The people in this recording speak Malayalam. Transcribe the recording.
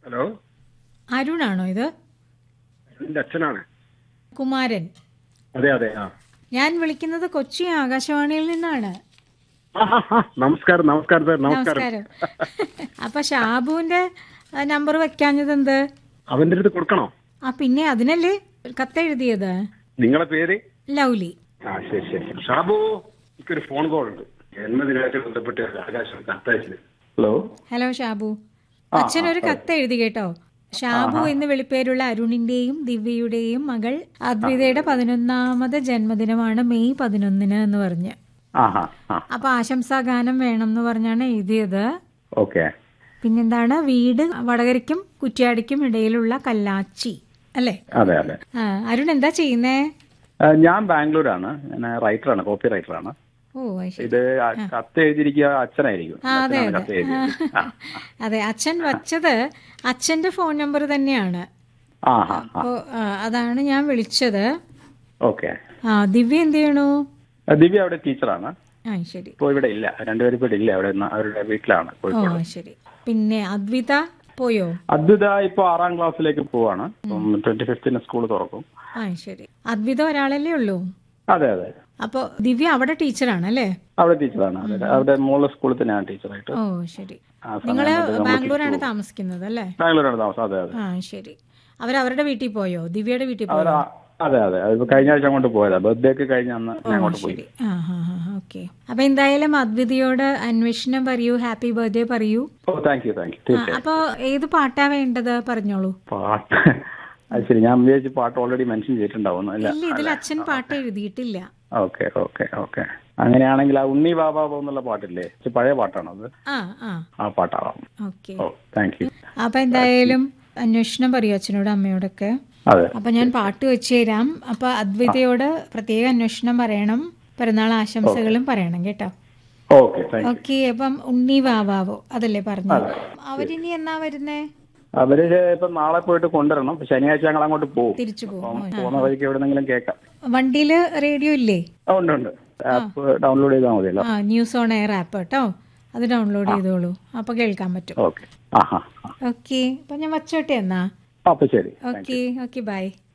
ഹലോ അരുണാണോ ഇത് എന്റെ അച്ഛനാണ് കുമാരൻ അതെ അതെ ആ ഞാൻ വിളിക്കുന്നത് കൊച്ചി ആകാശവാണിയിൽ നിന്നാണ് ആ, ആ, ആ. നമസ്കാരം നമസ്കാരം സാർ നമസ്കാരം നമസ്കാരം അപ്പൊ ഷാബുവിന്റെ നമ്പർ വെക്കാഞ്ഞത് എന്ത് അവന്റെ അടുത്ത് കൊടുക്കണോ ആ പിന്നെ അതിനല്ലേ കത്തെഴുതിയത് നിങ്ങളെ പേര് ലൗലി ആ ശരി ശരി ഷാബു എനിക്കൊരു ഫോൺ കോൾ ഉണ്ട് ജന്മദിനമായിട്ട് ബന്ധപ്പെട്ട് ആകാശം കത്തയച്ചത് ഹലോ ഹലോ ഷാബു അച്ഛൻ ഒരു കത്ത് എഴുതി കേട്ടോ ഷാബു എന്ന് വിളിപ്പേരുള്ള അരുണിന്റെയും ദിവ്യയുടെയും മകൾ അദ്വിതയുടെ പതിനൊന്നാമത് ജന്മദിനമാണ് മെയ് പതിനൊന്നിന് എന്ന് പറഞ്ഞ് ആ ഹാ ആ അപ്പൊ ആശംസാ ഗാനം വേണം എന്ന് പറഞ്ഞാണ് എഴുതിയത് ഓക്കെ പിന്നെന്താണ് വീട് വടകരയ്ക്കും കുറ്റ്യാടിക്കും ഇടയിലുള്ള കല്ലാച്ചി അല്ലേ അതെ അതെ ആ, അരുൺ എന്താ ചെയ്യുന്നേ ആ, ഞാൻ ബാംഗ്ലൂരാണ് ഞാൻ റൈറ്ററാണ് കോപ്പി റൈറ്ററാണ് ഓ അത് ശരി ഇത് ആ കത്ത് എഴുതിയിരിക്കുക അച്ഛനായിരിക്കും ആ, അതെ അച്ഛനാണ് അതെ കത്ത് എഴുതിയത് ആ അതെ അച്ഛൻ വച്ചത് അച്ഛന്റെ ഫോൺ നമ്പർ തന്നെയാണ് ആ ഹാ ആ അപ്പോ ആ, അതാണ് ഞാൻ വിളിച്ചത് ഓക്കെ ആ ദിവ്യ എന്ത് ചെയ്യണു ദിവ്യ അവിടെ ടീച്ചറാണ് ആ ശരി ഇപ്പോൾ ഇവിടെ ഇല്ല രണ്ടുപേരും ഇപ്പോൾ ഇല്ല അവിടെ നിന്ന് അവരുടെ വീട്ടിലാണ് ഓ കോഴിക്കോട് ശരി പിന്നെ അദ്വിത പോയോ അദ്വിത ഇപ്പോൾ ആറാം ക്ലാസ്സിലേക്ക് പോവാണ് ട്വന്റി ഫിഫ്തിന് സ്കൂൾ തുറക്കും ആ ശരി അദ്വിത ഒരാളല്ലേ ഉള്ളൂ അതെ അതെ അപ്പോ ദിവ്യ അവിടെ ടീച്ചറാണ് അല്ലേ അവിടെ ടീച്ചറാണ് അതെ അവിടെ മോളെ സ്കൂളിൽ തന്നെയാണ് ടീച്ചറായിട്ട് ഓ ശരി ആ സമയം നിങ്ങള് കൊണ്ട് നമ്മൾ ബാംഗ്ലൂരാണ് താമസിക്കുന്നത് അല്ലേ ബാംഗ്ലൂരാണ് താമസം അതെ അതെ ആ ശരി അവരവരുടെ വീട്ടിൽ പോയോ ദിവ്യയുടെ വീട്ടിൽ പോയോ അവരാ അതെ അതെ അതിപ്പോ കഴിഞ്ഞ ആഴ്ച അങ്ങോട്ട് പോയതാ ബർത്ത്ഡേ ഒക്കെ കഴിഞ്ഞ അന്ന് ഞാൻ അങ്ങോട്ട് പോയി ശരി ആ ഹാ ഹാ ഓക്കെ അപ്പൊ എന്തായാലും അദ്വിതയോട് അന്വേഷണം പറയൂ ഹാപ്പി ബർത്ത്ഡേ പറയൂ ഓ താങ്ക് യു താങ്ക് യു ആ, തീർച്ചയായും അപ്പൊ ഏത് പാട്ടാ വേണ്ടത് പറഞ്ഞോളൂ പാട്ട് അത് ശരി ഞാൻ വിചാരിച്ചു പാട്ട് ഓൾറെഡി മെൻഷൻ ചെയ്തിട്ടുണ്ടാവുന്നു അല്ല ഇല്ല ഇതിൽ അച്ഛൻ പാട്ട് എഴുതിയിട്ടില്ല ഓക്കെ ഓക്കെ ഓക്കെ അങ്ങനെയാണെങ്കിൽ ആ ഉണ്ണി ബാബാ എന്നുള്ള പാട്ടില്ലേ ഇച്ചിരി പഴയ പാട്ടാണോ അത് ആ ആ ആ പാട്ടാവാം ഓക്കെ ഓ താങ്ക് യു അപ്പൊ എന്തായാലും അന്വേഷണം പറയൂ അച്ഛനോട് അമ്മയോടൊക്കെ അതെ അപ്പൊ ഞാൻ പാട്ട് വെച്ച് തരാം അപ്പൊ അദ്വൈതയോട് പ്രത്യേക അന്വേഷണം പറയണം പിറന്നാൾ ആശംസകളും പറയണം കേട്ടോ ഓക്കെ താങ്ക് യു ഓക്കെ അപ്പം ഉണ്ണി വാവാവോ അതല്ലേ പറഞ്ഞത് അവരിനി എന്നാ വരുന്നേ അവര് ഇപ്പൊ നാളെ പോയിട്ട് കൊണ്ടുവരണം ശനിയാഴ്ച ഞങ്ങൾ അങ്ങോട്ട് പോകും തിരിച്ചു പോകും അപ്പം പോകുന്ന വഴിക്ക് എവിടെന്നെങ്കിലും കേൾക്കാം വണ്ടിയില് റേഡിയോ ഇല്ലേ ആ, ഉണ്ട് ഉണ്ട് ആപ്പ് ഡൗൺലോഡ് ചെയ്താൽ മതിയല്ലോ ആ ന്യൂസ് ഓൺ എയർ ആപ്പ് കേട്ടോ അത് ഡൗൺലോഡ് ചെയ്തോളൂ അപ്പൊ കേൾക്കാൻ പറ്റും ഓക്കെ ആ ഹാ ഓക്കെ അപ്പൊ ഞാൻ വച്ചോട്ടെ എന്നാ അപ്പൊ ശരി ഓക്കെ ഓക്കെ ബൈ